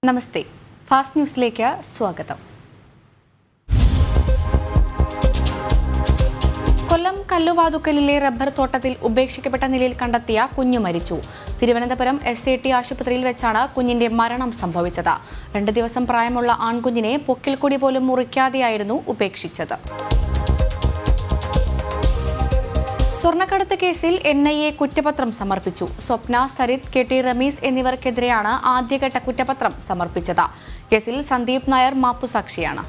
നമസ്തേ fast ന്യൂസിലേക്ക് സ്വാഗതം കൊല്ലം കല്ലുവാതുക്കലിലെ rubber തോട്ടത്തിൽ ഉപേക്ഷിക്കപ്പെട്ട നിലയിൽ കണ്ടെത്തിയ കുഞ്ഞു മരിച്ചു തിരുവനന്തപുരം എസ് എ ടി ആശുപത്രിയിൽ വെച്ചാണ് കുഞ്ഞിന്റെ മരണം സംഭവിച്ചത് രണ്ട് ദിവസം പ്രായമുള്ള ആൺകുഞ്ഞിനെ പൊക്കിൽ കൂടി പോലും മുറിക്കാതെയായിരുന്നു ഉപേക്ഷിച്ചത് സ്വർണ്ണക്കടത്ത് കേസിൽ എൻ ഐ എ കുറ്റപത്രം സമർപ്പിച്ചു സ്വപ്ന സരിത് കെ ടി റമീസ് എന്നിവർക്കെതിരെയാണ് ആദ്യഘട്ട കുറ്റപത്രം സമർപ്പിച്ചത് കേസിൽ സന്ദീപ് നായർ മാപ്പുസാക്ഷിയാണ്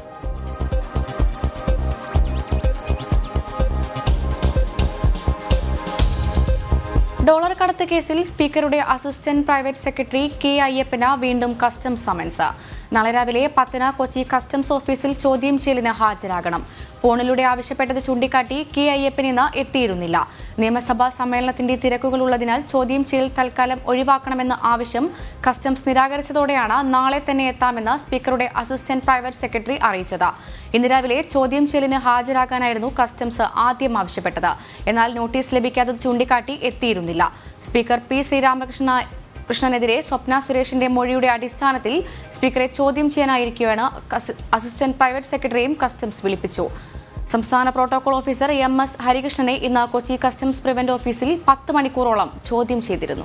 ഡോളർ കടത്ത് കേസിൽ സ്പീക്കറുടെ അസിസ്റ്റന്റ് പ്രൈവറ്റ് സെക്രട്ടറി കെ അയ്യപ്പന് വീണ്ടും കസ്റ്റംസ് സമൻസ് നാളെ രാവിലെ പത്തിന് കൊച്ചി കസ്റ്റംസ് ഓഫീസിൽ ചോദ്യം ചെയ്യലിന് ഹാജരാകണം ഫോണിലൂടെ ആവശ്യപ്പെട്ടത് ചൂണ്ടിക്കാട്ടി കെ അയ്യപ്പൻ ഇന്ന് എത്തിയിരുന്നില്ല നിയമസഭാ സമ്മേളനത്തിന്റെ തിരക്കുകൾ ഉള്ളതിനാൽ ചോദ്യം ചെയ്യൽ തൽക്കാലം ഒഴിവാക്കണമെന്ന ആവശ്യം കസ്റ്റംസ് നിരാകരിച്ചതോടെയാണ് നാളെ തന്നെ എത്താമെന്ന് സ്പീക്കറുടെ അസിസ്റ്റന്റ് പ്രൈവറ്റ് സെക്രട്ടറി അറിയിച്ചത് ഇന്ന് രാവിലെ ചോദ്യം ചെയ്യലിന് ഹാജരാകാനായിരുന്നു കസ്റ്റംസ് ആദ്യം ആവശ്യപ്പെട്ടത് എന്നാൽ നോട്ടീസ് ലഭിക്കാത്തത് ചൂണ്ടിക്കാട്ടി എത്തിയിരുന്നില്ല സ്പീക്കർ പി ശ്രീരാമകൃഷ്ണ കൃഷ്ണനെതിരെ സ്വപ്ന സുരേഷിന്റെ മൊഴിയുടെ അടിസ്ഥാനത്തിൽ സ്പീക്കറെ ചോദ്യം ചെയ്യാനായിരിക്കുകയാണ് കസ്- അസിസ്റ്റന്റ് പ്രൈവറ്റ് സെക്രട്ടറിയും കസ്റ്റംസ് വിളിപ്പിച്ചു സംസ്ഥാന പ്രോട്ടോകോൾ ഓഫീസർ എം എസ് ഹരികൃഷ്ണനെ ഇന്ന് കൊച്ചി കസ്റ്റംസ് പ്രിവന്റ് ഓഫീസിൽ പത്ത് മണിക്കൂറോളം ചോദ്യം ചെയ്തിരുന്നു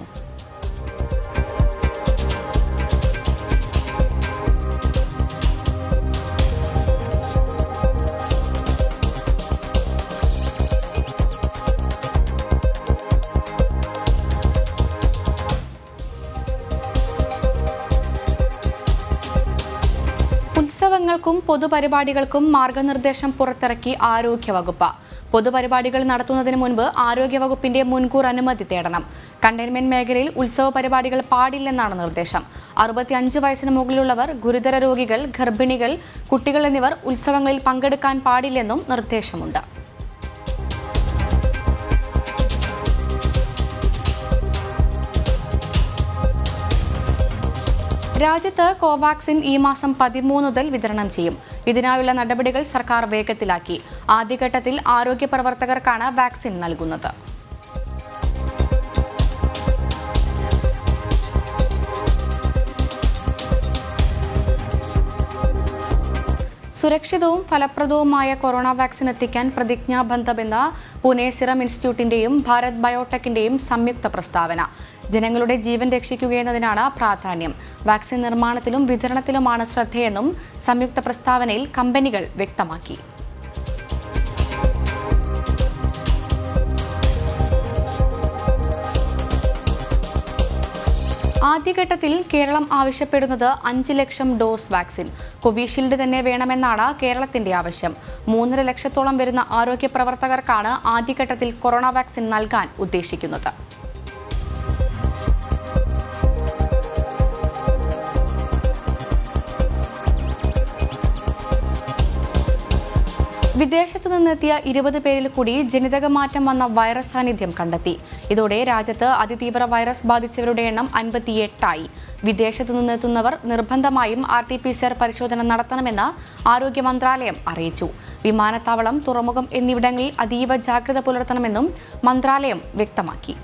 ഉത്സവങ്ങൾക്കും പൊതുപരിപാടികൾക്കും മാർഗനിർദ്ദേശം പുറത്തിറക്കി ആരോഗ്യവകുപ്പ് പൊതുപരിപാടികൾ നടത്തുന്നതിന് മുൻപ് ആരോഗ്യവകുപ്പിന്റെ മുൻകൂർ അനുമതി തേടണം കണ്ടെയ്ൻമെന്റ് മേഖലയിൽ ഉത്സവ പരിപാടികൾ പാടില്ലെന്നാണ് നിർദ്ദേശം അറുപത്തിയഞ്ച് വയസ്സിന് മുകളിലുള്ളവർ ഗുരുതര രോഗികൾ ഗർഭിണികൾ കുട്ടികൾ എന്നിവർ ഉത്സവങ്ങളിൽ പങ്കെടുക്കാൻ പാടില്ലെന്നും നിർദ്ദേശമുണ്ട് രാജ്യത്ത് കോവാക്സിൻ ഈ മാസം പതിമൂന്ന് മുതൽ വിതരണം ചെയ്യും ഇതിനായുള്ള നടപടികൾ സർക്കാർ വേഗത്തിലാക്കി ആദ്യഘട്ടത്തിൽ ആരോഗ്യ പ്രവർത്തകർക്കാണ് വാക്സിൻ നൽകുന്നത് സുരക്ഷിതവും ഫലപ്രദവുമായ കൊറോണ വാക്സിൻ എത്തിക്കാൻ പ്രതിജ്ഞാബന്ധമെന്ന പൂനെ സിറം ഇൻസ്റ്റിറ്റ്യൂട്ടിന്റെയും ഭാരത് ബയോടെക്കിന്റെയും സംയുക്ത പ്രസ്താവന ജനങ്ങളുടെ ജീവൻ രക്ഷിക്കുകയെന്നതിനാണ് പ്രാധാന്യം വാക്സിൻ നിർമ്മാണത്തിലും വിതരണത്തിലുമാണ് ശ്രദ്ധയെന്നും സംയുക്ത പ്രസ്താവനയിൽ കമ്പനികൾ വ്യക്തമാക്കി ആദ്യഘട്ടത്തിൽ കേരളം ആവശ്യപ്പെടുന്നത് അഞ്ച് ലക്ഷം ഡോസ് വാക്സിൻ കോവിഷീൽഡ് തന്നെ വേണമെന്നാണ് കേരളത്തിന്റെ ആവശ്യം മൂന്നര ലക്ഷത്തോളം വരുന്ന ആരോഗ്യ പ്രവർത്തകർക്കാണ് ആദ്യഘട്ടത്തിൽ കൊറോണ വാക്സിൻ നൽകാൻ ഉദ്ദേശിക്കുന്നത് വിദേശത്തു നിന്നെത്തിയ ഇരുപത് പേരിൽ കൂടി ജനിതക മാറ്റം വന്ന വൈറസ് സാന്നിധ്യം കണ്ടെത്തി ഇതോടെ രാജ്യത്ത് അതിതീവ്ര വൈറസ് ബാധിച്ചവരുടെ എണ്ണം അൻപത്തിയെട്ടായി വിദേശത്തു നിന്നെത്തുന്നവർ നിർബന്ധമായും R T P C R പരിശോധന നടത്തണമെന്ന് ആരോഗ്യ മന്ത്രാലയം അറിയിച്ചു വിമാനത്താവളം തുറമുഖം എന്നിവിടങ്ങളിൽ അതീവ ജാഗ്രത പുലർത്തണമെന്നും മന്ത്രാലയം വ്യക്തമാക്കി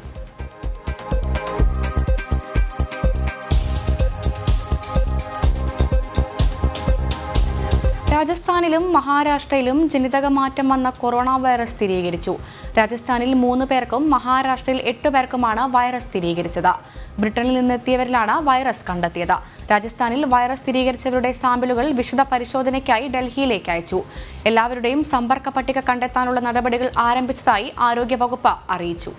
രാജസ്ഥാനിലും മഹാരാഷ്ട്രയിലും ജനിതക മാറ്റം വന്ന കൊറോണ വൈറസ് സ്ഥിരീകരിച്ചു രാജസ്ഥാനിൽ മൂന്ന് പേർക്കും മഹാരാഷ്ട്രയിൽ എട്ട് പേർക്കുമാണ് വൈറസ് സ്ഥിരീകരിച്ചത് ബ്രിട്ടനിൽ നിന്നെത്തിയവരിലാണ് വൈറസ് കണ്ടെത്തിയത് രാജസ്ഥാനിൽ വൈറസ് സ്ഥിരീകരിച്ചവരുടെ സാമ്പിളുകൾ വിശദ പരിശോധനയ്ക്കായി ഡൽഹിയിലേക്ക് അയച്ചു എല്ലാവരുടെയും സമ്പർക്ക പട്ടിക കണ്ടെത്താനുള്ള നടപടികൾ ആരംഭിച്ചതായി ആരോഗ്യവകുപ്പ് അറിയിച്ചു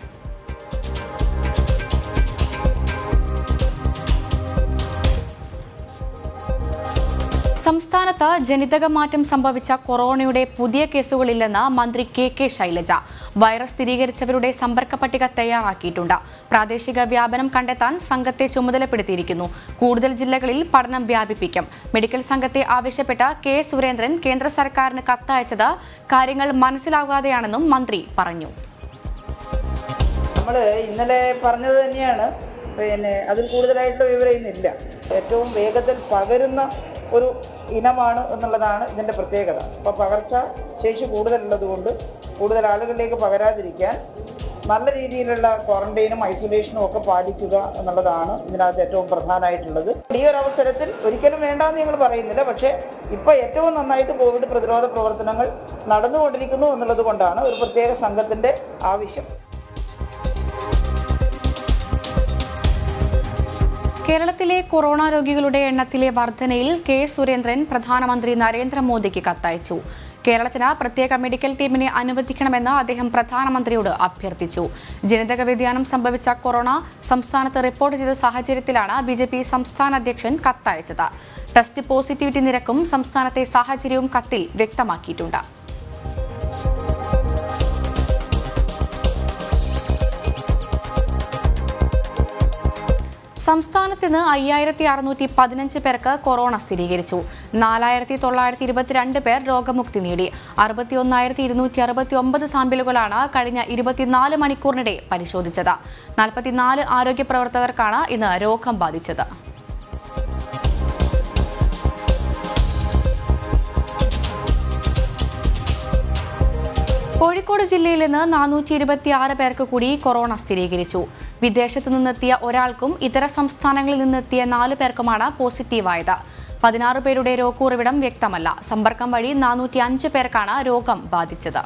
സംസ്ഥാനത്ത് ജനിതക മാറ്റം സംഭവിച്ച കൊറോണയുടെ പുതിയ കേസുകളില്ലെന്ന് മന്ത്രി കെ കെ ശൈലജ വൈറസ് സ്ഥിരീകരിച്ചവരുടെ സമ്പർക്ക പട്ടിക തയ്യാറാക്കിയിട്ടുണ്ട് പ്രാദേശിക വ്യാപനം കണ്ടെത്താൻ സംഘത്തെ ചുമതലപ്പെടുത്തിയിരിക്കുന്നു കൂടുതൽ ജില്ലകളിൽ പഠനം വ്യാപിപ്പിക്കും മെഡിക്കൽ സംഘത്തെ ആവശ്യപ്പെട്ട കെ സുരേന്ദ്രൻ കേന്ദ്ര സർക്കാരിന് കത്തയച്ചത് കാര്യങ്ങൾ മനസ്സിലാകാതെയാണെന്നും മന്ത്രി പറഞ്ഞു നമ്മൾ ഇന്നലെ പറഞ്ഞത് തന്നെയാണ് പിന്നെ അതിൽ കൂടുതലായിട്ടുള്ള വിവരം ഇന്നില്ല ഏറ്റവും വേഗത്തിൽ പകരുന്ന ഒരു ഇനമാണ് എന്നുള്ളതാണ് ഇതിൻ്റെ പ്രത്യേകത അപ്പോൾ പകർച്ച ശേഷി കൂടുതലുള്ളത് കൊണ്ട് കൂടുതൽ ആളുകളിലേക്ക് പകരാതിരിക്കാൻ നല്ല രീതിയിലുള്ള ക്വാറന്റൈനും ഐസൊലേഷനും ഒക്കെ പാലിക്കുക എന്നുള്ളതാണ് ഇതിനകത്ത് ഏറ്റവും പ്രധാനമായിട്ടുള്ളത് ഈ ഒരു അവസരത്തിൽ ഒരിക്കലും വേണ്ടാന്ന് ഞങ്ങൾ പറയുന്നില്ല പക്ഷേ ഇപ്പോൾ ഏറ്റവും നന്നായിട്ട് കോവിഡ് പ്രതിരോധ പ്രവർത്തനങ്ങൾ നടന്നുകൊണ്ടിരിക്കുന്നു എന്നുള്ളത് കൊണ്ടാണ് ഒരു പ്രത്യേക സംഘത്തിന്റെ ആവശ്യം കേരളത്തിലെ കൊറോണ രോഗികളുടെ എണ്ണത്തിലെ വർധനയിൽ കെ സുരേന്ദ്രൻ പ്രധാനമന്ത്രി നരേന്ദ്രമോദിക്ക് കത്തയച്ചു കേരളത്തിന് പ്രത്യേക മെഡിക്കൽ ടീമിനെ അനുവദിക്കണമെന്ന് അദ്ദേഹം പ്രധാനമന്ത്രിയോട് അഭ്യർത്ഥിച്ചു ജനിതക വ്യതിയാനം സംഭവിച്ച കൊറോണ സംസ്ഥാനത്ത് റിപ്പോർട്ട് ചെയ്ത സാഹചര്യത്തിലാണ് ബി ജെ പി സംസ്ഥാന അധ്യക്ഷൻ കത്തയച്ചത് ടെസ്റ്റ് പോസിറ്റിവിറ്റി നിരക്കും സംസ്ഥാനത്തെ സാഹചര്യവും കത്തിൽ വ്യക്തമാക്കിയിട്ടുണ്ട് സംസ്ഥാനത്ത് ഇന്ന് അയ്യായിരത്തി അറുന്നൂറ്റി പതിനഞ്ച് പേർക്ക് കൊറോണ സ്ഥിരീകരിച്ചു നാലായിരത്തി തൊള്ളായിരത്തി ഇരുപത്തിരണ്ട് പേർ രോഗമുക്തി നേടി അറുപത്തി ഒന്നായിരത്തി ഇരുന്നൂറ്റി അറുപത്തി ഒമ്പത് സാമ്പിളുകളാണ് കഴിഞ്ഞ ഇരുപത്തിനാല് മണിക്കൂറിനിടെ പരിശോധിച്ചത് നാൽപ്പത്തിനാല് ആരോഗ്യ പ്രവർത്തകർക്കാണ് ഇന്ന് രോഗം ബാധിച്ചത് കോഴിക്കോട് ജില്ലയിൽ നിന്ന് നാനൂറ്റി ഇരുപത്തിയാറ് പേർക്ക് കൂടി കൊറോണ സ്ഥിരീകരിച്ചു വിദേശത്തു നിന്നെത്തിയ ഒരാൾക്കും ഇതര സംസ്ഥാനങ്ങളിൽ നിന്നെത്തിയ നാലു പേർക്കുമാണ് പോസിറ്റീവായത് പതിനാറ് പേരുടെ രോഗക്കുറവിടം വ്യക്തമല്ല സമ്പർക്കം വഴി നാനൂറ്റി അഞ്ച് പേർക്കാണ് രോഗം ബാധിച്ചത്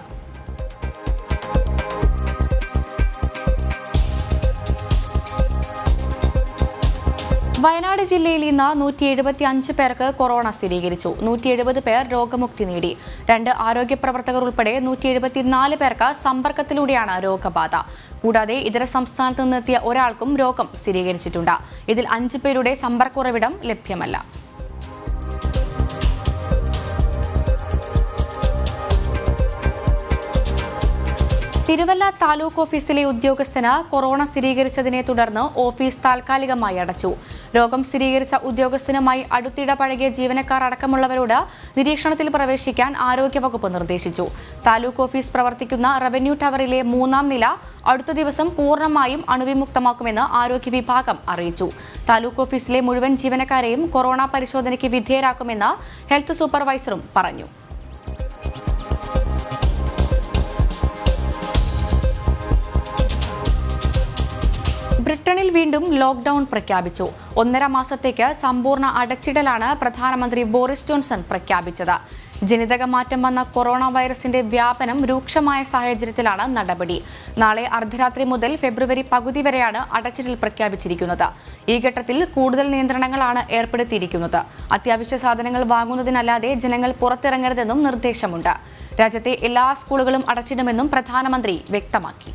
വയനാട് ജില്ലയിൽ ഇന്ന് നൂറ്റി എഴുപത്തി അഞ്ച് പേർക്ക് കൊറോണ സ്ഥിരീകരിച്ചു നൂറ്റി എഴുപത് പേർ രോഗമുക്തി നേടി രണ്ട് ആരോഗ്യ പ്രവർത്തകർ ഉൾപ്പെടെ നൂറ്റി എഴുപത്തിനാല് പേർക്ക് സമ്പർക്കത്തിലൂടെയാണ് രോഗബാധ കൂടാതെ ഇതര സംസ്ഥാനത്ത് നിന്നെത്തിയ ഒരാൾക്കും രോഗം സ്ഥിരീകരിച്ചിട്ടുണ്ട് ഇതിൽ അഞ്ച് പേരുടെ സമ്പർക്കുറവിടം ലഭ്യമല്ല തിരുവല്ല താലൂക്ക് ഓഫീസിലെ ഉദ്യോഗസ്ഥന് കൊറോണ സ്ഥിരീകരിച്ചതിനെ തുടർന്ന് ഓഫീസ് താൽക്കാലികമായി അടച്ചു രോഗം സ്ഥിരീകരിച്ച ഉദ്യോഗസ്ഥനുമായി അടുത്തിടപഴകിയ ജീവനക്കാർ അടക്കമുള്ളവരോട് നിരീക്ഷണത്തിൽ പ്രവേശിക്കാൻ ആരോഗ്യവകുപ്പ് നിർദ്ദേശിച്ചു താലൂക്ക് ഓഫീസ് പ്രവർത്തിക്കുന്ന റവന്യൂ ടവറിലെ മൂന്നാം നില അടുത്ത ദിവസം പൂർണ്ണമായും അണുവിമുക്തമാക്കുമെന്ന് ആരോഗ്യ വിഭാഗം അറിയിച്ചു താലൂക്ക് ഓഫീസിലെ മുഴുവൻ ജീവനക്കാരെയും കൊറോണ പരിശോധനയ്ക്ക് വിധേയരാക്കുമെന്ന് ഹെൽത്ത് സൂപ്പർവൈസറും പറഞ്ഞു ബ്രിട്ടനിൽ വീണ്ടും ലോക്ഡൌൺ പ്രഖ്യാപിച്ചു ഒന്നര മാസത്തേക്ക് സമ്പൂർണ്ണ അടച്ചിടലാണ് പ്രധാനമന്ത്രി ബോറിസ് ജോൺസൺ പ്രഖ്യാപിച്ചത് ജനിതക മാറ്റം വന്ന കൊറോണ വൈറസിന്റെ വ്യാപനം രൂക്ഷമായ സാഹചര്യത്തിലാണ് നടപടി നാളെ അർദ്ധരാത്രി മുതൽ ഫെബ്രുവരി പകുതി വരെയാണ് അടച്ചിടൽ പ്രഖ്യാപിച്ചിരിക്കുന്നത് ഈ ഘട്ടത്തിൽ കൂടുതൽ നിയന്ത്രണങ്ങളാണ് ഏർപ്പെടുത്തിയിരിക്കുന്നത് അത്യാവശ്യ സാധനങ്ങൾ വാങ്ങുന്നതിനല്ലാതെ ജനങ്ങൾ പുറത്തിറങ്ങരുതെന്നും നിർദ്ദേശമുണ്ട് രാജ്യത്തെ എല്ലാ സ്കൂളുകളും അടച്ചിടുമെന്നും പ്രധാനമന്ത്രി വ്യക്തമാക്കി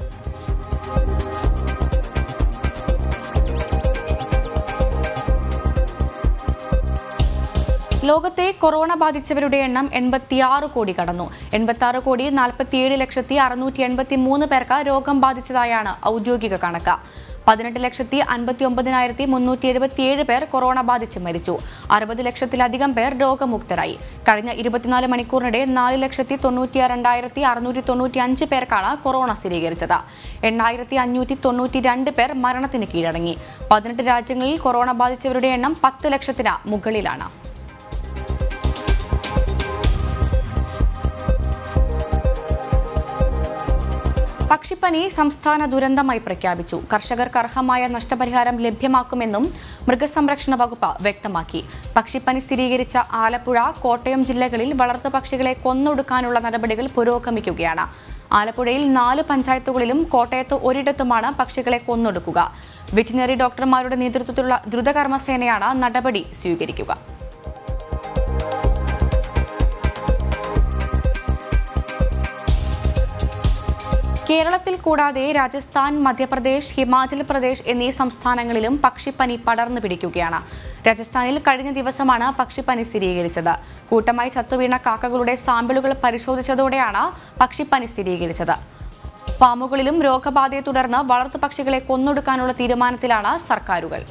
ലോകത്തെ കൊറോണ ബാധിച്ചവരുടെ എണ്ണം എൺപത്തിയാറ് കോടി കടന്നു എൺപത്തി കോടി നാൽപ്പത്തിയേഴ് ലക്ഷത്തി അറുന്നൂറ്റി എൺപത്തി മൂന്ന് പേർക്ക് രോഗം ബാധിച്ചതായാണ് ഔദ്യോഗിക കണക്ക് പതിനെട്ട് ലക്ഷത്തി അൻപത്തി ഒമ്പതിനായിരത്തി മുന്നൂറ്റി എഴുപത്തിയേഴ് പേർ കൊറോണ ബാധിച്ച് മരിച്ചു അറുപത് ലക്ഷത്തിലധികം പേർ രോഗമുക്തരായി കഴിഞ്ഞ ഇരുപത്തിനാല് മണിക്കൂറിനിടെ നാല് ലക്ഷത്തി തൊണ്ണൂറ്റി രണ്ടായിരത്തി അറുന്നൂറ്റി തൊണ്ണൂറ്റി അഞ്ച് പേർക്കാണ് കൊറോണ സ്ഥിരീകരിച്ചത് എണ്ണായിരത്തി അഞ്ഞൂറ്റി തൊണ്ണൂറ്റി രണ്ട് പേർ മരണത്തിന് കീഴടങ്ങി പതിനെട്ട് രാജ്യങ്ങളിൽ കൊറോണ ബാധിച്ചവരുടെ എണ്ണം പത്ത് ലക്ഷത്തിന് മുകളിലാണ് പക്ഷിപ്പനി സംസ്ഥാന ദുരന്തമായി പ്രഖ്യാപിച്ചു കർഷകർക്ക് അർഹമായ നഷ്ടപരിഹാരം ലഭ്യമാക്കുമെന്നും മൃഗസംരക്ഷണ വകുപ്പ് വ്യക്തമാക്കി പക്ഷിപ്പനി സ്ഥിരീകരിച്ച ആലപ്പുഴ കോട്ടയം ജില്ലകളിൽ വളർത്തുപക്ഷികളെ കൊന്നൊടുക്കാനുള്ള നടപടികൾ പുരോഗമിക്കുകയാണ് ആലപ്പുഴയിൽ നാല് പഞ്ചായത്തുകളിലും കോട്ടയത്ത് ഒരിടത്തുമാണ് പക്ഷികളെ കൊന്നൊടുക്കുക വെറ്റിനറി ഡോക്ടർമാരുടെ നേതൃത്വത്തിലുള്ള ദ്രുതകർമ്മസേനയാണ് നടപടി സ്വീകരിക്കുക കേരളത്തിൽ കൂടാതെ രാജസ്ഥാൻ മധ്യപ്രദേശ് ഹിമാചൽ പ്രദേശ് എന്നീ സംസ്ഥാനങ്ങളിലും പക്ഷിപ്പനി പടർന്നു പിടിക്കുകയാണ് രാജസ്ഥാനിൽ കഴിഞ്ഞ ദിവസമാണ് പക്ഷിപ്പനി സ്ഥിരീകരിച്ചത് കൂട്ടമായി ചത്തുവീണ കാക്കകളുടെ സാമ്പിളുകൾ പരിശോധിച്ചതോടെയാണ് പക്ഷിപ്പനി സ്ഥിരീകരിച്ചത് ഫാമുകളിലും രോഗബാധയെ തുടർന്ന് വളർത്തുപക്ഷികളെ കൊന്നൊടുക്കാനുള്ള തീരുമാനത്തിലാണ് സർക്കാരുകൾ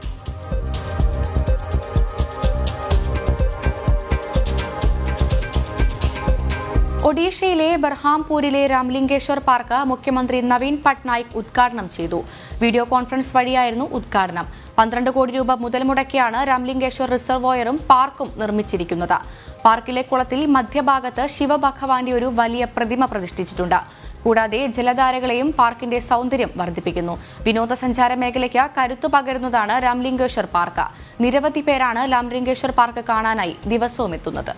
ഒഡീഷയിലെ ബർഹാംപൂരിലെ രാംലിംഗേശ്വർ പാർക്ക് മുഖ്യമന്ത്രി നവീൻ പട്നായിക് ഉദ്ഘാടനം ചെയ്തു വീഡിയോ കോൺഫറൻസ് വഴിയായിരുന്നു ഉദ്ഘാടനം പന്ത്രണ്ട് കോടി രൂപ മുതൽ മുടക്കിയാണ് രാംലിംഗേശ്വർ റിസർവോയറും പാർക്കും നിർമ്മിച്ചിരിക്കുന്നത് പാർക്കിലെ കുളത്തിൽ മധ്യഭാഗത്ത് ശിവഭഗവാന്റെ ഒരു വലിയ പ്രതിമ പ്രതിഷ്ഠിച്ചിട്ടുണ്ട് കൂടാതെ ജലധാരകളെയും പാർക്കിന്റെ സൗന്ദര്യം വർദ്ധിപ്പിക്കുന്നു വിനോദസഞ്ചാര മേഖലയ്ക്ക് കരുത്തു പകരുന്നതാണ് രാംലിംഗേശ്വർ പാർക്ക് നിരവധി പേരാണ് രാംലിംഗേശ്വർ പാർക്ക് കാണാനായി ദിവസവും എത്തുന്നത്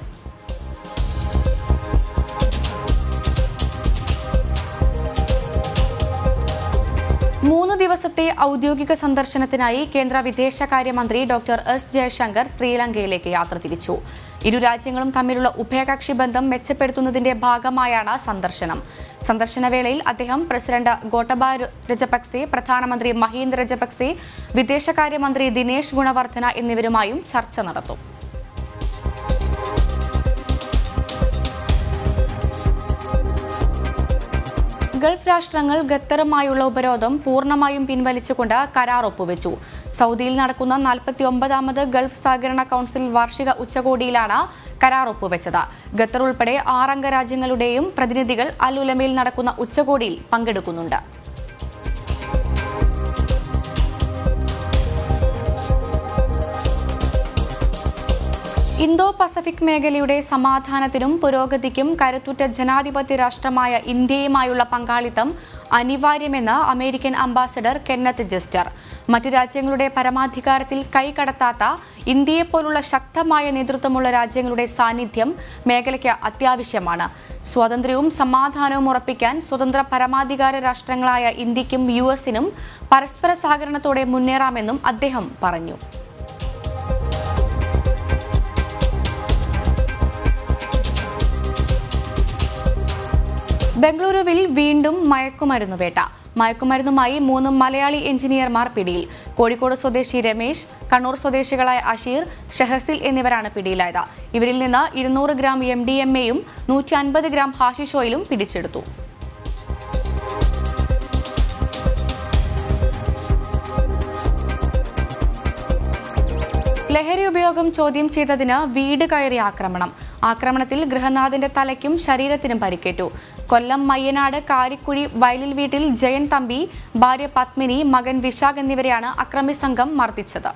മൂന്ന് ദിവസത്തെ ഔദ്യോഗിക സന്ദർശനത്തിനായി കേന്ദ്ര വിദേശകാര്യമന്ത്രി ഡോക്ടർ എസ് ജയശങ്കർ ശ്രീലങ്കയിലേക്ക് യാത്ര തിരിച്ചു ഇരു രാജ്യങ്ങളും തമ്മിലുള്ള ഉഭയകക്ഷി ബന്ധം മെച്ചപ്പെടുത്തുന്നതിന്റെ ഭാഗമായാണ് സന്ദർശനം സന്ദർശന വേളയിൽ അദ്ദേഹം പ്രസിഡന്റ് ഗോട്ടബായ രജപക്സെ പ്രധാനമന്ത്രി മഹീന്ദ്ര രജപക്സെ വിദേശകാര്യമന്ത്രി ദിനേശ് ഗുണവർദ്ധന എന്നിവരുമായും ചർച്ച നടത്തും ഗൾഫ് രാഷ്ട്രങ്ങൾ ഖത്തറുമായുള്ള ഉപരോധം പൂർണ്ണമായും പിൻവലിച്ചുകൊണ്ട് കരാർ ഒപ്പുവെച്ചു സൗദിയിൽ നടക്കുന്ന നാൽപ്പത്തി ഒമ്പതാമത് ഗൾഫ് സഹകരണ കൗൺസിൽ വാർഷിക ഉച്ചകോടിയിലാണ് കരാർ ഒപ്പുവെച്ചത് ഖത്തർ ഉൾപ്പെടെ ആറംഗ രാജ്യങ്ങളുടെയും പ്രതിനിധികൾ അൽ ഉലമയിൽ നടക്കുന്ന ഉച്ചകോടിയിൽ പങ്കെടുക്കുന്നുണ്ട് ഇന്തോ പസഫിക് മേഖലയുടെ സമാധാനത്തിനും പുരോഗതിക്കും കരുത്തുറ്റ ജനാധിപത്യ രാഷ്ട്രമായ ഇന്ത്യയുമായുള്ള പങ്കാളിത്തം അനിവാര്യമെന്ന് അമേരിക്കൻ അംബാസഡർ കെന്നത്ത് ജസ്റ്റർ മറ്റു രാജ്യങ്ങളുടെ പരമാധികാരത്തിൽ കൈകടത്താത്ത ഇന്ത്യയെപ്പോലുള്ള ശക്തമായ നേതൃത്വമുള്ള രാജ്യങ്ങളുടെ സാന്നിധ്യം മേഖലയ്ക്ക് അത്യാവശ്യമാണ് സ്വാതന്ത്ര്യവും സമാധാനവും ഉറപ്പിക്കാൻ സ്വതന്ത്ര പരമാധികാര രാഷ്ട്രങ്ങളായ ഇന്ത്യക്കും യു എസിനും പരസ്പര സഹകരണത്തോടെ മുന്നേറാമെന്നും അദ്ദേഹം പറഞ്ഞു ബംഗളൂരുവിൽ വീണ്ടും മയക്കുമരുന്ന് വേട്ട മയക്കുമരുന്നുമായി മൂന്ന് മലയാളി എഞ്ചിനീയർമാർ പിടിയിൽ കോഴിക്കോട് സ്വദേശി രമേശ് കണ്ണൂർ സ്വദേശികളായ അഷീർ ഷഹസിൽ എന്നിവരാണ് പിടിയിലായത് ഇവരിൽ നിന്ന് ഇരുന്നൂറ് ഗ്രാം എം ഡി എം എയും നൂറ്റി അൻപത് ഗ്രാം ഹാഷിഷ് ഓയിലും പിടിച്ചെടുത്തു ലഹരി ഉപയോഗം ചോദ്യം ചെയ്തതിന് വീട് കയറി ആക്രമണം ആക്രമണത്തിൽ ഗൃഹനാഥന്റെ തലയ്ക്കും ശരീരത്തിനും പരിക്കേറ്റു കൊല്ലം മയ്യനാട് കാരിക്കുഴി വയലിൽ വീട്ടിൽ ജയൻ തമ്പി ഭാര്യ പത്മിനി മകൻ വിശാഖ് എന്നിവരെയാണ് അക്രമി സംഘം മർദ്ദിച്ചത്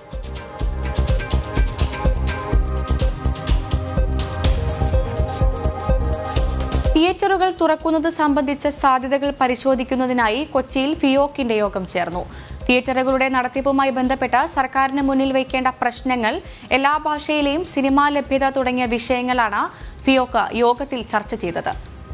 തിയേറ്ററുകൾ തുറക്കുന്നത് സംബന്ധിച്ച സാധ്യതകൾ പരിശോധിക്കുന്നതിനായി കൊച്ചിയിൽ ഫിയോക്കിന്റെ യോഗം ചേർന്നു തിയേറ്ററുകളുടെ നടത്തിപ്പുമായി ബന്ധപ്പെട്ട സർക്കാരിന് മുന്നിൽ വയ്ക്കേണ്ട പ്രശ്നങ്ങൾ എല്ലാ ഭാഷയിലെയും സിനിമാ ലഭ്യത തുടങ്ങിയ വിഷയങ്ങളാണ് ഫിയോക്ക് യോഗത്തിൽ ചർച്ച ചെയ്തത്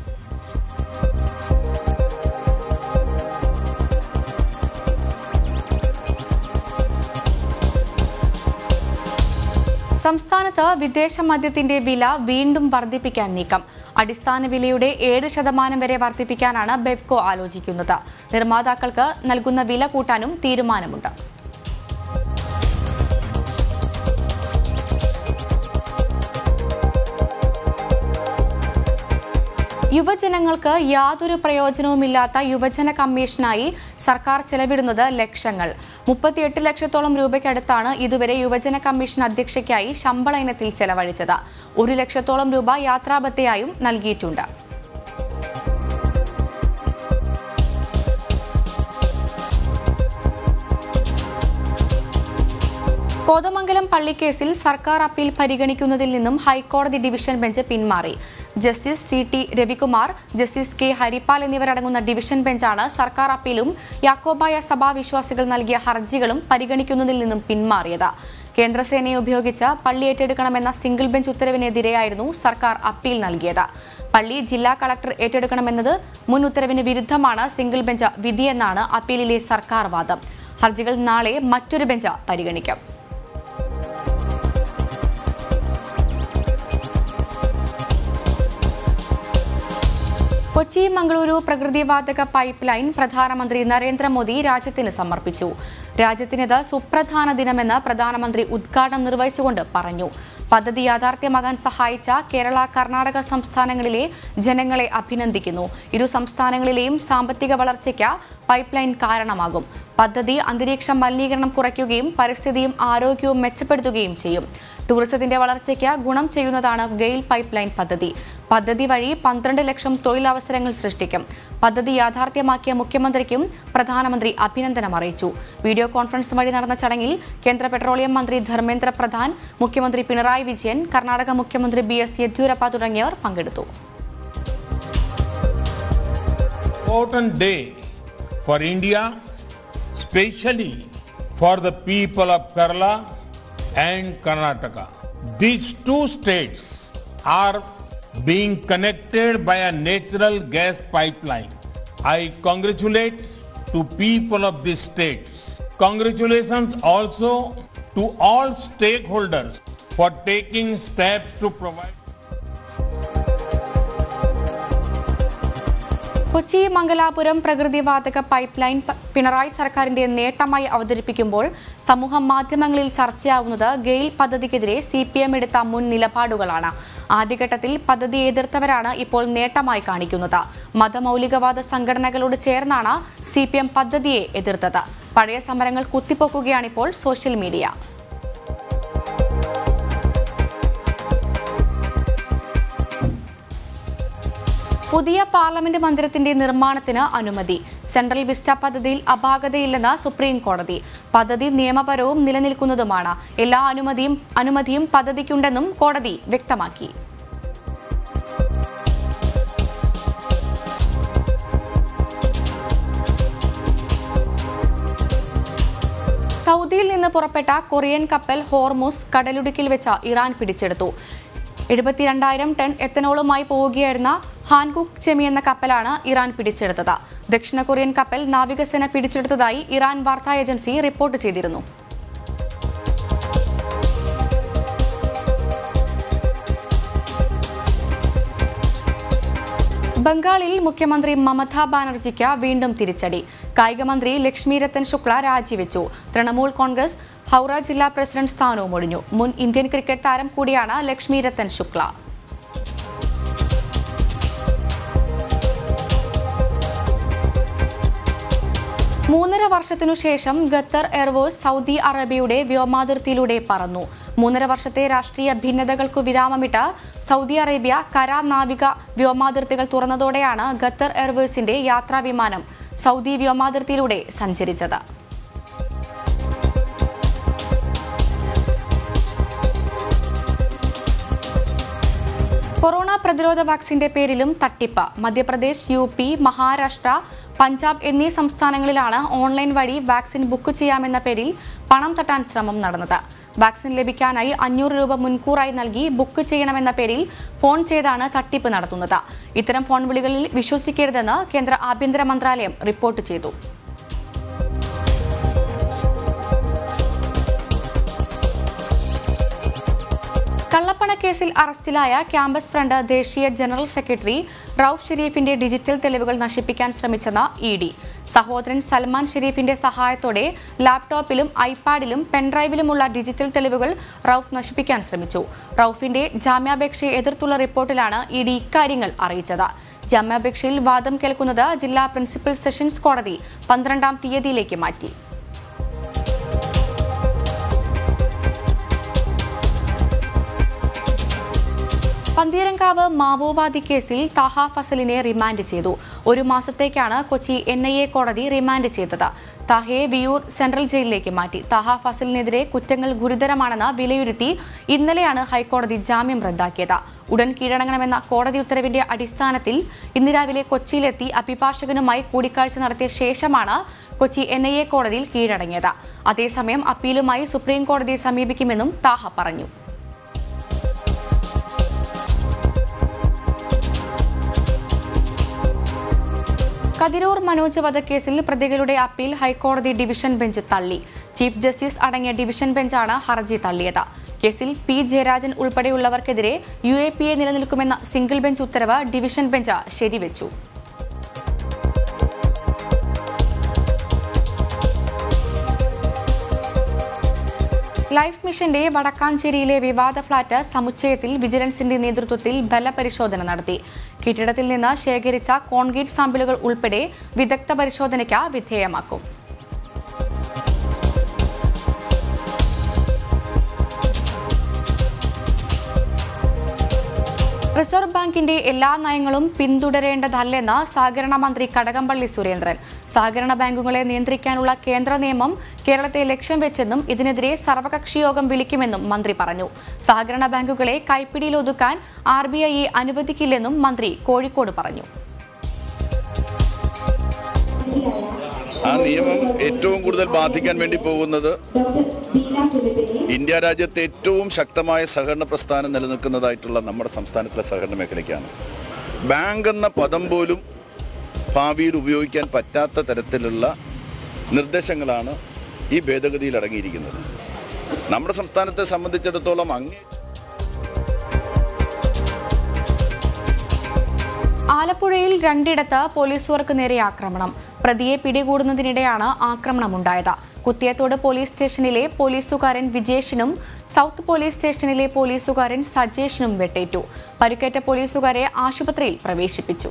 സംസ്ഥാനത്ത് വിദേശ മദ്യത്തിന്റെ വില വീണ്ടും വർദ്ധിപ്പിക്കാൻ നീക്കം അടിസ്ഥാന വിലയുടെ ഏഴ് ശതമാനം വരെ വർദ്ധിപ്പിക്കാനാണ് ബെവ്കോ ആലോചിക്കുന്നത് നിർമ്മാതാക്കൾക്ക് നൽകുന്ന വില കൂട്ടാനും തീരുമാനമുണ്ട് യുവജനങ്ങൾക്ക് യാതൊരു പ്രയോജനവുമില്ലാത്ത യുവജന കമ്മീഷനായി സർക്കാർ ചെലവിടുന്നത് ലക്ഷങ്ങൾ മുപ്പത്തിയെട്ട് ലക്ഷത്തോളം രൂപയ്ക്കടുത്താണ് ഇതുവരെ യുവജന കമ്മീഷൻ അധ്യക്ഷയ്ക്കായി ശമ്പള ഇനത്തിൽ ചെലവഴിച്ചത് ഒരു ലക്ഷത്തോളം രൂപ യാത്രാബത്തയായും നൽകിയിട്ടുണ്ട് കോതമംഗലം പള്ളിക്കേസിൽ സർക്കാർ അപ്പീൽ പരിഗണിക്കുന്നതിൽ നിന്നും ഹൈക്കോടതി ഡിവിഷൻ ബെഞ്ച് പിന്മാറി justice C T Ravikumar justice K Haripal എന്നിവരടങ്ങുന്ന ഡിവിഷൻ ബെഞ്ചാണ് സർക്കാർ അപ്പീലും യാക്കോബായ സഭാ വിശ്വാസികൾ നൽകിയ ഹർജികളും പരിഗണിക്കുന്നതിൽ നിന്നും പിന്മാറിയത് കേന്ദ്രസേനയെ ഉപയോഗിച്ച് പള്ളി ഏറ്റെടുക്കണമെന്ന സിംഗിൾ ബെഞ്ച് ഉത്തരവിനെതിരെയായിരുന്നു സർക്കാർ അപ്പീൽ നൽകിയത് പള്ളി ജില്ലാ കളക്ടർ ഏറ്റെടുക്കണമെന്നത് മുൻ ഉത്തരവിന് വിരുദ്ധമാണ് സിംഗിൾ ബെഞ്ച് വിധിയെന്നാണ് അപ്പീലിലെ സർക്കാർ വാദം ഹർജികൾ നാളെ മറ്റൊരു ബെഞ്ച് പരിഗണിക്കും കൊച്ചി മംഗളൂരു പ്രകൃതിവാതക പൈപ്പ് ലൈൻ പ്രധാനമന്ത്രി നരേന്ദ്രമോദി രാജ്യത്തിന് സമർപ്പിച്ചു രാജ്യത്തിനിത് സുപ്രധാന ദിനമെന്ന് പ്രധാനമന്ത്രി ഉദ്ഘാടനം നിർവഹിച്ചുകൊണ്ട് പറഞ്ഞു പദ്ധതി യാഥാർത്ഥ്യമാകാൻ സഹായിച്ച കേരള കർണാടക സംസ്ഥാനങ്ങളിലെ ജനങ്ങളെ അഭിനന്ദിക്കുന്നു ഇരു സംസ്ഥാനങ്ങളിലെയും സാമ്പത്തിക വളർച്ചയ്ക്ക് പൈപ്പ് ലൈൻ കാരണമാകും പദ്ധതി അന്തരീക്ഷ മലിനീകരണം കുറയ്ക്കുകയും പരിസ്ഥിതിയും ആരോഗ്യവും മെച്ചപ്പെടുത്തുകയും ചെയ്യും ടൂറിസത്തിന്റെ വളർച്ചയ്ക്ക് ഗുണം ചെയ്യുന്നതാണ് ഗെയിൽ പൈപ്പ് ലൈൻ പദ്ധതി പദ്ധതി വഴി പന്ത്രണ്ട് ലക്ഷം തൊഴിലവസരങ്ങൾ സൃഷ്ടിക്കും പദ്ധതി യാഥാർത്ഥ്യമാക്കിയ മുഖ്യമന്ത്രിക്കും പ്രധാനമന്ത്രി അഭിനന്ദനം അറിയിച്ചു വീഡിയോ കോൺഫറൻസ് വഴി നടന്ന ചടങ്ങിൽ കേന്ദ്ര പെട്രോളിയം മന്ത്രി ധർമ്മേന്ദ്ര പ്രധാൻ മുഖ്യമന്ത്രി പിണറായി വിജയൻ കർണാടക മുഖ്യമന്ത്രി ബി എസ് യെദ്യൂരപ്പ തുടങ്ങിയവർ പങ്കെടുത്തു important day for India, especially for the people of Kerala and Karnataka. These two states are being connected by a natural gas pipeline. I congratulate to people of these states. Congratulations also to all stakeholders for taking steps to provide Kochi Mangalapuram പ്രകൃതിവാതക pipe line പ- പിണറായി സർക്കാരിന്റെ നേട്ടമായി അവതരിപ്പിക്കുമ്പോൾ സമൂഹ മാധ്യമങ്ങളിൽ ചർച്ചയാവുന്നത് GAIL പദ്ധതിക്കെതിരെ C P M എടുത്ത മുൻ നിലപാടുകളാണ് ആദ്യഘട്ടത്തിൽ പദ്ധതി എതിർത്തവരാണ് ഇപ്പോൾ നേട്ടമായി കാണിക്കുന്നത് മതമൗലികവാദ സംഘടനകളോട് ചേർന്നാണ് സി പി എം പദ്ധതിയെ എതിർത്തത് പഴയ സമരങ്ങൾ കുത്തിപ്പൊക്കുകയാണിപ്പോൾ സോഷ്യൽ മീഡിയ പുതിയ പാർലമെന്റ് മന്ദിരത്തിന്റെ നിർമ്മാണത്തിന് അനുമതി സെൻട്രൽ വിസ്റ്റ പദ്ധതിയിൽ അപാകതയില്ലെന്ന് സുപ്രീം കോടതി പദ്ധതി നിയമപരവും നിലനിൽക്കുന്നതുമാണ് എല്ലാ അനുമതിയും അനുമതിയും പദ്ധതിക്കുണ്ടെന്നും കോടതി വ്യക്തമാക്കി സൗദിയിൽ നിന്ന് പുറപ്പെട്ട കൊറിയൻ കപ്പൽ ഹോർമുസ് കടലുടുക്കിൽ വെച്ച് ഇറാൻ പിടിച്ചെടുത്തു എഴുപത്തിരണ്ടായിരം ടൺ എത്തനോളുമായി പോവുകയായിരുന്ന ഹാൻകുക്ക് ചെമി എന്ന കപ്പലാണ് ഇറാൻ പിടിച്ചെടുത്തത് ദക്ഷിണ കൊറിയൻ കപ്പൽ നാവികസേന പിടിച്ചെടുത്തതായി ഇറാൻ വാർത്താ ഏജൻസി റിപ്പോർട്ട് ചെയ്തിരുന്നു ബംഗാളിൽ മുഖ്യമന്ത്രി മമതാ ബാനർജിക്ക് വീണ്ടും തിരിച്ചടി കായികമന്ത്രി ലക്ഷ്മി രത്തൻ ശുക്ല രാജിവെച്ചു തൃണമൂൽ കോൺഗ്രസ് ഹൗറ ജില്ലാ പ്രസിഡന്റ് സ്ഥാനവും ഒഴിഞ്ഞു മുൻ ഇന്ത്യൻ ക്രിക്കറ്റ് താരം കൂടിയാണ് ലക്ഷ്മി രത്തൻ ശുക്ല മൂന്നര വർഷത്തിനു ശേഷം ഖത്തർ എയർവേസ് സൗദി അറേബ്യയുടെ വ്യോമാതിർത്തിയിലൂടെ പറന്നു മൂന്നര വർഷത്തെ രാഷ്ട്രീയ ഭിന്നതകൾക്കു വിരാമമിട്ട് സൗദി അറേബ്യ കര നാവിക വ്യോമാതിർത്തികൾ തുറന്നതോടെയാണ് ഖത്തർ എയർവേസിന്റെ യാത്രാ വിമാനം സൗദി വ്യോമാതിർത്തിയിലൂടെ സഞ്ചരിച്ചത് കൊറോണ പ്രതിരോധ വാക്സിന്റെ പേരിലും തട്ടിപ്പ് മധ്യപ്രദേശ് യു പി മഹാരാഷ്ട്ര പഞ്ചാബ് എന്നീ സംസ്ഥാനങ്ങളിലാണ് ഓൺലൈൻ വഴി വാക്സിൻ ബുക്ക് ചെയ്യാമെന്ന പേരിൽ പണം തട്ടാൻ ശ്രമം നടന്നത് വാക്സിൻ ലഭിക്കാനായി അഞ്ഞൂറ് രൂപ മുൻകൂറായി നൽകി ബുക്ക് ചെയ്യണമെന്ന പേരിൽ ഫോൺ ചെയ്താണ് തട്ടിപ്പ് നടത്തുന്നത് ഇത്തരം ഫോൺ വിളികളിൽ വിശ്വസിക്കരുതെന്ന് കേന്ദ്ര ആഭ്യന്തര മന്ത്രാലയം റിപ്പോർട്ട് ചെയ്തു കള്ളപ്പണക്കേസിൽ അറസ്റ്റിലായ ക്യാമ്പസ് ഫ്രണ്ട് ദേശീയ ജനറൽ സെക്രട്ടറി റൌഫ് ഷെരീഫിന്റെ ഡിജിറ്റൽ തെളിവുകൾ നശിപ്പിക്കാൻ ശ്രമിച്ചെന്ന് ഇ ഡി സഹോദരൻ സൽമാൻ ഷെരീഫിന്റെ സഹായത്തോടെ ലാപ്ടോപ്പിലും ഐപാഡിലും പെൻഡ്രൈവിലുമുള്ള ഡിജിറ്റൽ തെളിവുകൾ റൌഫ് നശിപ്പിക്കാൻ ശ്രമിച്ചു റൌഫിന്റെ ജാമ്യാപേക്ഷയെ എതിർത്തുള്ള റിപ്പോർട്ടിലാണ് ഇ ഡി ഇക്കാര്യങ്ങൾ അറിയിച്ചത് ജാമ്യാപേക്ഷയിൽ വാദം കേൾക്കുന്നത് ജില്ലാ പ്രിൻസിപ്പൽ സെഷൻസ് കോടതി പന്ത്രണ്ടാം തീയതിയിലേക്ക് മാറ്റി പന്തീരങ്കാവ് മാവോവാദി കേസിൽ താഹ ഫസലിനെ റിമാൻഡ് ചെയ്തു ഒരു മാസത്തേക്കാണ് കൊച്ചി എൻ ഐ എ കോടതി റിമാൻഡ് ചെയ്തത് താഹയെ വിയൂർ സെൻട്രൽ ജയിലിലേക്ക് മാറ്റി താഹ ഫസലിനെതിരെ കുറ്റങ്ങൾ ഗുരുതരമാണെന്ന് വിലയിരുത്തി ഇന്നലെയാണ് ഹൈക്കോടതി ജാമ്യം റദ്ദാക്കിയത് ഉടൻ കീഴടങ്ങണമെന്ന കോടതി ഉത്തരവിന്റെ അടിസ്ഥാനത്തിൽ ഇന്ന് രാവിലെ കൊച്ചിയിലെത്തി അഭിഭാഷകനുമായി കൂടിക്കാഴ്ച നടത്തിയ ശേഷമാണ് കൊച്ചി എൻ ഐ എ കോടതിയിൽ കീഴടങ്ങിയത് അതേസമയം അപ്പീലുമായി സുപ്രീം കോടതിയെ സമീപിക്കുമെന്നും താഹ പറഞ്ഞു കതിരൂർ മനോജ് വധക്കേസിൽ പ്രതികളുടെ അപ്പീൽ ഹൈക്കോടതി ഡിവിഷൻ ബെഞ്ച് തള്ളി ചീഫ് ജസ്റ്റിസ് അടങ്ങിയ ഡിവിഷൻ ബെഞ്ചാണ് ഹർജി തള്ളിയത് കേസിൽ പി ജയരാജൻ ഉൾപ്പെടെയുള്ളവർക്കെതിരെ യു എ പി എ നിലനിൽക്കുമെന്ന സിംഗിൾ ബെഞ്ച് ഉത്തരവ് ഡിവിഷൻ ബെഞ്ച് ശരിവെച്ചു ലൈഫ് മിഷന്റെ വടക്കാഞ്ചേരിയിലെ വിവാദ ഫ്ളാറ്റ് സമുച്ചയത്തിൽ വിജിലൻസിന്റെ നേതൃത്വത്തിൽ ബലപരിശോധന നടത്തി കെട്ടിടത്തിൽ നിന്ന് ശേഖരിച്ച കോൺക്രീറ്റ് സാമ്പിളുകൾ ഉൾപ്പെടെ വിദഗ്ധ പരിശോധനയ്ക്ക് വിധേയമാക്കും റിസർവ് ബാങ്കിന്റെ എല്ലാ നയങ്ങളും പിന്തുടരേണ്ടതല്ലെന്ന് സഹകരണ മന്ത്രി കടകംപള്ളി സുരേന്ദ്രൻ സഹകരണ ബാങ്കുകളെ നിയന്ത്രിക്കാനുള്ള കേന്ദ്ര നിയമം കേരളത്തെ ലക്ഷ്യം വെച്ചെന്നും ഇതിനെതിരെ സർവകക്ഷി യോഗം വിളിക്കുമെന്നും മന്ത്രി പറഞ്ഞു സഹകരണ ബാങ്കുകളെ കൈപ്പിടിയിലൊതുക്കാൻ ആർ ബി ഐയെ അനുവദിക്കില്ലെന്നും മന്ത്രി കോഴിക്കോട് പറഞ്ഞു ആ നിയമം ഏറ്റവും കൂടുതൽ ബാധിക്കാൻ വേണ്ടി പോകുന്നത് ഇന്ത്യ രാജ്യത്ത് ഏറ്റവും ശക്തമായ സഹകരണ പ്രസ്ഥാനം നിലനിൽക്കുന്നതായിട്ടുള്ള നമ്മുടെ സംസ്ഥാനത്തിലെ സഹകരണ മേഖലയ്ക്കാണ് ബാങ്ക് എന്ന പദം പോലും ഭാവിയിൽ ഉപയോഗിക്കാൻ പറ്റാത്ത തരത്തിലുള്ള നിർദ്ദേശങ്ങളാണ് ഈ ഭേദഗതിയിൽ അടങ്ങിയിരിക്കുന്നത് നമ്മുടെ സംസ്ഥാനത്തെ സംബന്ധിച്ചിടത്തോളം അങ്ങേ ആലപ്പുഴയിൽ രണ്ടിടത്ത് പോലീസുകാർക്ക് നേരെ ആക്രമണം പ്രതിയെ പിടികൂടുന്നതിനിടെയാണ് ആക്രമണമുണ്ടായത് കുത്തിയത്തോട് പോലീസ് സ്റ്റേഷനിലെ പോലീസുകാരൻ വിജേഷിനും സൗത്ത് പോലീസ് സ്റ്റേഷനിലെ പോലീസുകാരൻ സജേഷിനും വെട്ടേറ്റു പരിക്കേറ്റ പോലീസുകാരെ ആശുപത്രിയിൽ പ്രവേശിപ്പിച്ചു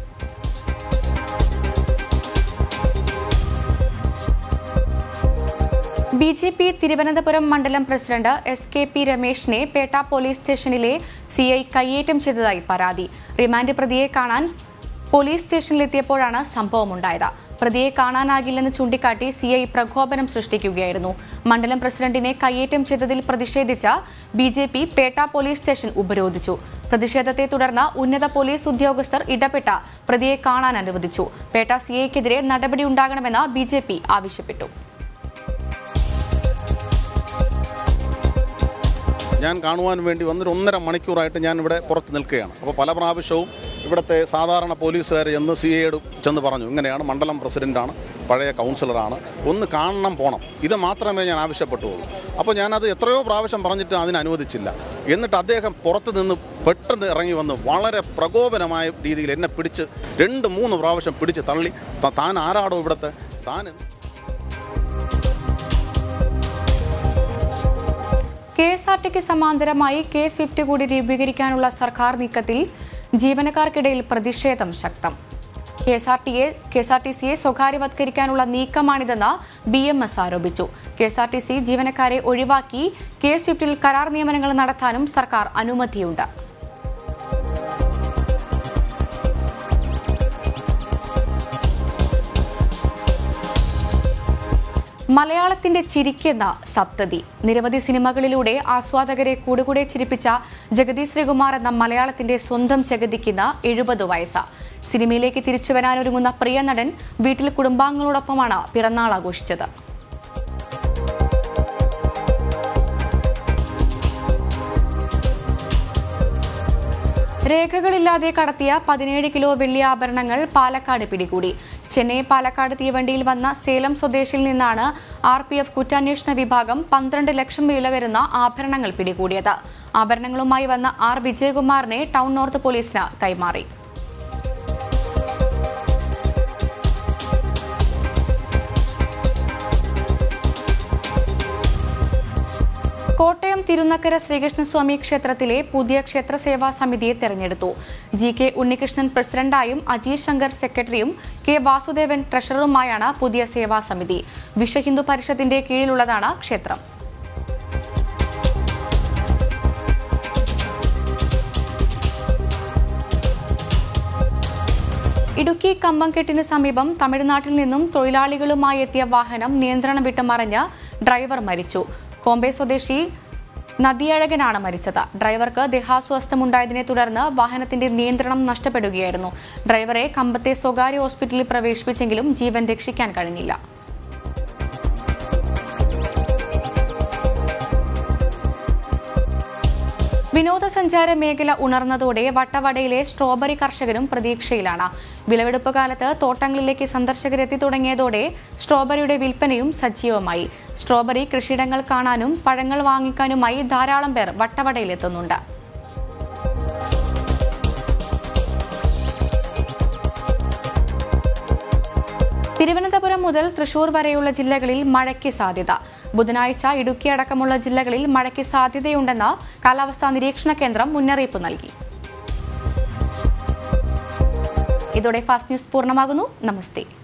ബി ജെ പി തിരുവനന്തപുരം മണ്ഡലം പ്രസിഡന്റ് എസ് കെ പി രമേശിനെ പേട്ട പോലീസ് സ്റ്റേഷനിലെ സി ഐ കയ്യേറ്റം ചെയ്തതായി പരാതി റിമാൻഡ് പ്രതിയെ കാണാൻ പോലീസ് സ്റ്റേഷനിലെത്തിയപ്പോഴാണ് സംഭവമുണ്ടായത് പ്രതിയെ കാണാനാകില്ലെന്ന് ചൂണ്ടിക്കാട്ടി സി ഐ പ്രകോപനം സൃഷ്ടിക്കുകയായിരുന്നു മണ്ഡലം പ്രസിഡന്റിനെ കയ്യേറ്റം ചെയ്തതിൽ പ്രതിഷേധിച്ച B J P Petta police station ഉപരോധിച്ചു പ്രതിഷേധത്തെ തുടർന്ന് ഉന്നത പോലീസ് ഉദ്യോഗസ്ഥർ ഇടപെട്ട പ്രതിയെ കാണാൻ അനുവദിച്ചു പേട്ട സി ഐക്കെതിരെ നടപടിയുണ്ടാകണമെന്ന് ബി ജെ പി ആവശ്യപ്പെട്ടു ഞാൻ കാണുവാൻ വേണ്ടി വന്നൊരു ഒന്നര മണിക്കൂറായിട്ട് ഞാൻ ഇവിടെ പുറത്ത് നിൽക്കുകയാണ് അപ്പോൾ പല പ്രാവശ്യവും ഇവിടുത്തെ സാധാരണ പോലീസുകാർ ചെന്ന് സി എയോട് ചെന്ന് പറഞ്ഞു ഇങ്ങനെയാണ് മണ്ഡലം പ്രസിഡൻ്റാണ് പഴയ കൗൺസിലറാണ് ഒന്ന് കാണണം പോണം ഇത് മാത്രമേ ഞാൻ ആവശ്യപ്പെട്ടുള്ളൂ അപ്പോൾ ഞാനത് എത്രയോ പ്രാവശ്യം പറഞ്ഞിട്ട് അതിന് അനുവദിച്ചില്ല എന്നിട്ട് അദ്ദേഹം പുറത്ത് നിന്ന് പെട്ടെന്ന് ഇറങ്ങി വന്ന് വളരെ പ്രകോപനമായ രീതിയിൽ എന്നെ പിടിച്ച് രണ്ട് മൂന്ന് പ്രാവശ്യം പിടിച്ച് തള്ളി "ത- താൻ ആരാടോ ഇവിടുത്തെ താൻ എന്ത് കെ എസ് ആർ ടിക്ക് സമാന്തരമായി കെ സ്വിഫ്റ്റ് കൂടി രൂപീകരിക്കാനുള്ള സർക്കാർ നീക്കത്തിൽ ജീവനക്കാർക്കിടയിൽ പ്രതിഷേധം ശക്തം കെ എസ് ആർ ടിയെ കെ എസ് ആർ ടി സിയെ സ്വകാര്യവത്കരിക്കാനുള്ള നീക്കമാണിതെന്ന് ബി എം എസ് ആരോപിച്ചു K S R T C ജീവനക്കാരെ ഒഴിവാക്കി കെ സ്വിഫ്റ്റിൽ കരാർ നിയമനങ്ങൾ നടത്താനും സർക്കാർ അനുമതിയുണ്ട് മലയാളത്തിന്റെ ചിരിക്കുന്ന സപ്തതി നിരവധി സിനിമകളിലൂടെ ആസ്വാദകരെ കൂടുകൂടെ ചിരിപ്പിച്ച ജഗതി ശ്രീകുമാർ എന്ന മലയാളത്തിന്റെ സ്വന്തം ജഗതിക്കുന്ന എഴുപത് വയസ്സ് സിനിമയിലേക്ക് തിരിച്ചു വരാനൊരുങ്ങുന്ന പ്രിയ നടൻ വീട്ടിൽ കുടുംബാംഗങ്ങളോടൊപ്പമാണ് പിറന്നാൾ ആഘോഷിച്ചത് രേഖകളില്ലാതെ കടത്തിയ പതിനേഴ് കിലോ വെള്ളി ആഭരണങ്ങൾ പാലക്കാട് പിടികൂടി ചെന്നൈ പാലക്കാട് തീവണ്ടിയിൽ വന്ന സേലം സ്വദേശിയിൽ നിന്നാണ് ആർ പി എഫ് കുറ്റാന്വേഷണ വിഭാഗം പന്ത്രണ്ട് ലക്ഷം വില വരുന്ന ആഭരണങ്ങൾ പിടികൂടിയത് ആഭരണങ്ങളുമായി വന്ന ആർ വിജയകുമാറിനെ ടൗൺ നോർത്ത് പോലീസിന് കൈമാറി കോട്ടയം തിരുനക്കര ശ്രീകൃഷ്ണസ്വാമി ക്ഷേത്രത്തിലെ പുതിയ ക്ഷേത്രസേവാ സമിതിയെ തെരഞ്ഞെടുത്തു ജി കെ ഉണ്ണികൃഷ്ണൻ പ്രസിഡന്റായും അജീഷ് ശങ്കർ സെക്രട്ടറിയും കെ വാസുദേവൻ ട്രഷററുമായാണ് പുതിയ സേവാ സമിതി വിശ്വഹിന്ദു പരിഷത്തിന്റെ കീഴിലുള്ളതാണ് ക്ഷേത്രം ഇടുക്കി കമ്പംകെട്ടിന് സമീപം തമിഴ്നാട്ടിൽ നിന്നും തൊഴിലാളികളുമായി എത്തിയ വാഹനം നിയന്ത്രണം വിട്ട് മറിഞ്ഞ് ഡ്രൈവർ മരിച്ചു കോമ്പെ സ്വദേശി നദിയഴകനാണ് മരിച്ചത് ഡ്രൈവർക്ക് ദേഹാസ്വാസ്ഥമുണ്ടായതിനെ തുടർന്ന് വാഹനത്തിന്റെ നിയന്ത്രണം നഷ്ടപ്പെടുകയായിരുന്നു ഡ്രൈവറെ കമ്പത്തെ സ്വകാര്യ ഹോസ്പിറ്റലിൽ പ്രവേശിപ്പിച്ചെങ്കിലും ജീവൻ രക്ഷിക്കാൻ കഴിഞ്ഞില്ല വിനോദസഞ്ചാര മേഖല ഉണർന്നതോടെ വട്ടവടയിലെ സ്ട്രോബറി കർഷകരും പ്രതീക്ഷയിലാണ് വിളവെടുപ്പ് കാലത്ത് തോട്ടങ്ങളിലേക്ക് സന്ദർശകരെത്തി തുടങ്ങിയതോടെ സ്ട്രോബറിയുടെ വിൽപ്പനയും സജീവമായി സ്ട്രോബറി കൃഷിയിടങ്ങൾ കാണാനും പഴങ്ങൾ വാങ്ങിക്കാനുമായി ധാരാളം പേർ വട്ടവടയിലെത്തുന്നുണ്ട് തിരുവനന്തപുരം മുതൽ തൃശൂർ വരെയുള്ള ജില്ലകളിൽ മഴയ്ക്ക് സാധ്യത ബുധനാഴ്ച ഇടുക്കി അടക്കമുള്ള ജില്ലകളിൽ മഴയ്ക്ക് സാധ്യതയുണ്ടെന്ന് കാലാവസ്ഥാ നിരീക്ഷണ കേന്ദ്രം മുന്നറിയിപ്പ് നൽകി ഇതോടെ ഫാസ്റ്റ് ന്യൂസ് പൂർണ്ണമാകുന്നു നമസ്തേ